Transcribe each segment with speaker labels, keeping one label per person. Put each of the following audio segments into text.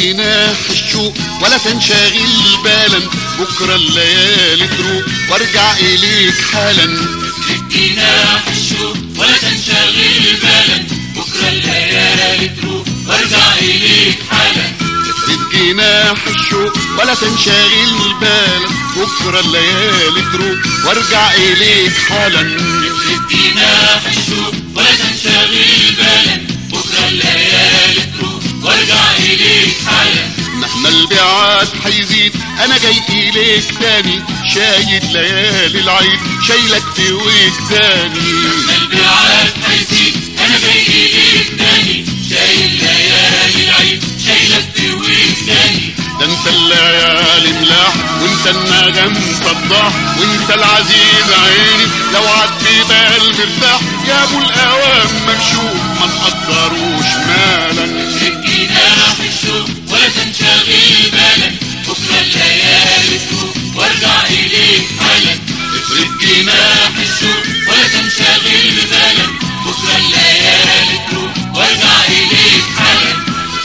Speaker 1: جناح الشوق ولا تنشغل بالا بكرة الليالي تروق وارجع إليك حالا
Speaker 2: افرد جناح الشوق ولا تنشغل بالا بكرة الليالي تروح وارجع إليك حالا
Speaker 1: افرد جناح الشوق ولا تنشغل بالا بكرة الليالي تروق وارجع إليك حالا
Speaker 2: افرد جناح الشوق ولا تنشغل بالا بكرة الليالي تروح وارجع إليك حالا
Speaker 1: مهما البعاد حيزيد انا جاي اليك تاني شايد ليالي العيد شايلك في وجداني
Speaker 2: البعاد هيزيد أنا جاي إليك تاني شايل ليالي العيد شايلك في وجداني
Speaker 1: ده انت الليالي ملاح وانت النغم صداح وانت العزيز عيني لو عدي بال مرتاح يا ابو الاوام ممشوق ما نقدروش مالا
Speaker 2: جناح الشوق ولا تنشغل بالا بكرة الليالي تروح وارجع إليك حالا افرد جناح الشوق ولا تنشغل بالا بكرة الليالي تروح وارجع إليك حالا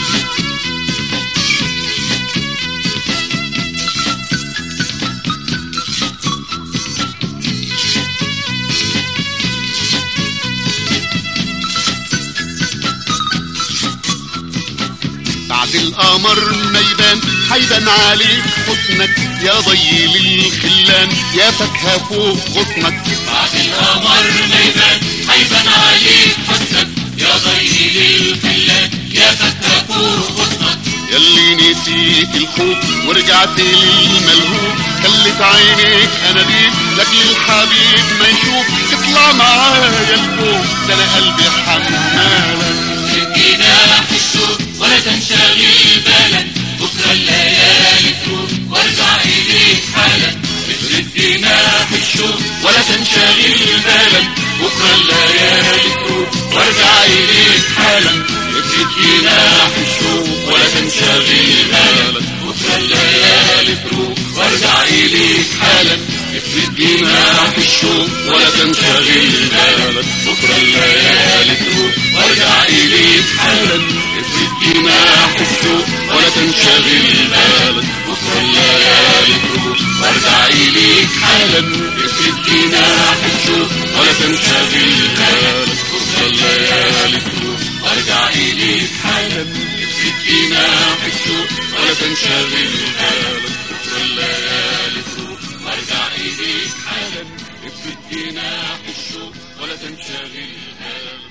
Speaker 1: بعد القمر ما يبان هيبان عليك حسنك يا ضيل الخلان يا فاكهة فوق غصنك
Speaker 2: بعد القمر ما يبان هيبان عليك حسنك يا ضيل الخلان يا فتى فوق غصنك
Speaker 1: ياللي نسيت الخوف ورجعت للملهوف خلت عينيك اناديل لاجل الحبيب ما يشوف تطلع معايا الفوق ده انا قلبي حمالك
Speaker 2: جناح الشوق ولا تنشغل بالا بكرة الليالي تروح وارجع إليك حالا افرد جناح الشوق ولا تنشغل بالا بكرة الليالي تروح وارجع إليك حالا افرد جناح الشوق ولا تنشغل بالا بكرة الليالي تروح وارجع إليك حالا افرد جناح الشوق ولا تنشغل بالك بكرة الليالي تروح وارجع إليك حالا افرد جناح الشوق ولا تنشغل بالك بكرة الليالي تروح وارجع إليك حالا افرد جناح الشوق ولا تنشغل بالك بكرة الليالي تروح وارجع إليك حالا افرد جناح الشوق ولا تنشغل بالك بكرة الليالي تروح وارجع إليك حالا افرد جناح الشوق ولا تنشغل بالك